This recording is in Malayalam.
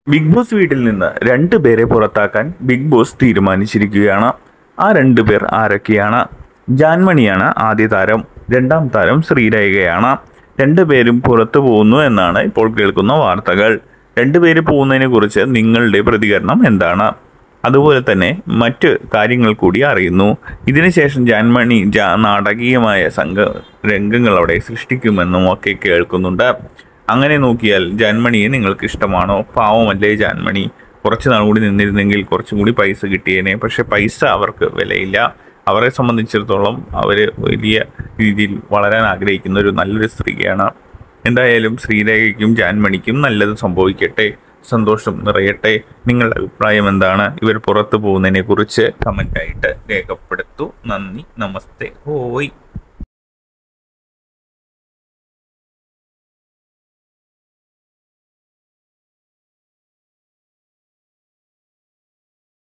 ബിഗ് ബോസ് വീട്ടിൽ നിന്ന് രണ്ടു പേരെ പുറത്താക്കാൻ ബിഗ് ബോസ് തീരുമാനിച്ചിരിക്കുകയാണ് ആ രണ്ടു പേർ ആരൊക്കെയാണ് ജാൻമണിയാണ് ആദ്യ താരം രണ്ടാം താരം ശ്രീരേഖയാണ് രണ്ടുപേരും പുറത്തു പോകുന്നു എന്നാണ് ഇപ്പോൾ കേൾക്കുന്ന വാർത്തകൾ രണ്ടുപേര് പോകുന്നതിനെ കുറിച്ച് നിങ്ങളുടെ പ്രതികരണം എന്താണ് അതുപോലെ തന്നെ മറ്റ് കാര്യങ്ങൾ കൂടി അറിയുന്നു ഇതിനുശേഷം ജാൻമണി ജാ നാടകീയമായ സംഘ രംഗങ്ങൾ അവിടെ സൃഷ്ടിക്കുമെന്നും ഒക്കെ കേൾക്കുന്നുണ്ട് അങ്ങനെ നോക്കിയാൽ ജാൻമണിയെ നിങ്ങൾക്ക് ഇഷ്ടമാണോ പാവമല്ലേ ജാൻമണി കുറച്ച് നാൾ കൂടി നിന്നിരുന്നെങ്കിൽ കുറച്ചും കൂടി പൈസ കിട്ടിയേനെ പക്ഷെ പൈസ അവർക്ക് വിലയില്ല അവരെ സംബന്ധിച്ചിടത്തോളം അവർ വലിയ രീതിയിൽ വളരാൻ ആഗ്രഹിക്കുന്ന ഒരു നല്ലൊരു സ്ത്രീയാണ് എന്തായാലും ശ്രീരേഖയ്ക്കും ജാൻമണിക്കും നല്ലത് സംഭവിക്കട്ടെ സന്തോഷം നിറയട്ടെ നിങ്ങളുടെ അഭിപ്രായം എന്താണ് ഇവർ പുറത്തു പോകുന്നതിനെ കുറിച്ച് കമൻ്റായിട്ട് രേഖപ്പെടുത്തൂ നന്ദി നമസ്തേ ഹോയ്